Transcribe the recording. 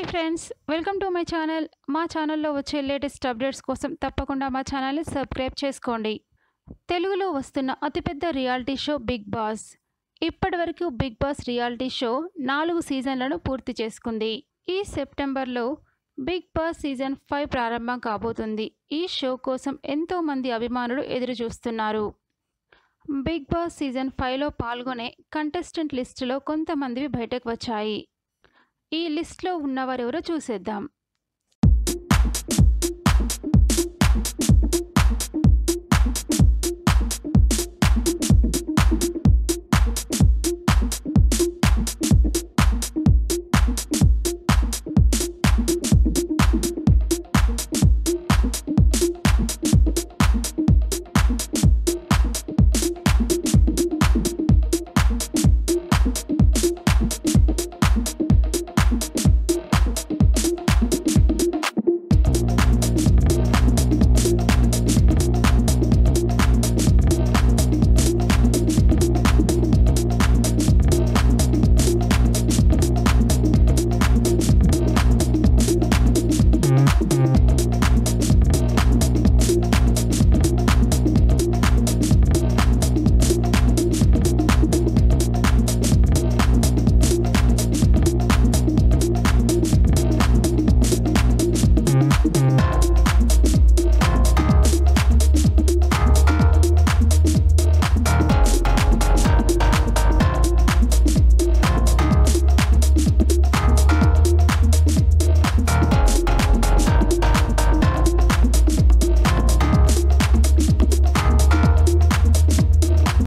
hi friends welcome to my channel మా ఛానల్లో వచ్చే లేటెస్ట్ అప్డేట్స్ కోసం తప్పకుండా మా ఛానల్ని సబ్స్క్రైబ్ చేసుకోండి తెలుగులో వస్తున్న అతిపెద్ద రియాలిటీ షో బిగ్ బాస్ ఇప్పటివరకు బిగ్ బాస్ రియాలిటీ షో నాలుగు సీజన్లను పూర్తి చేసుకుంది ఈ సెప్టెంబర్లో బిగ్ బాస్ సీజన్ ఫైవ్ ప్రారంభం కాబోతుంది ఈ షో కోసం ఎంతోమంది అభిమానులు ఎదురు చూస్తున్నారు బిగ్ బాస్ సీజన్ ఫైవ్లో పాల్గొనే కంటెస్టెంట్ లిస్టులో కొంతమందివి బయటకు వచ్చాయి ఈ లిస్ట్లో ఉన్నవారెవరో చూసేద్దాం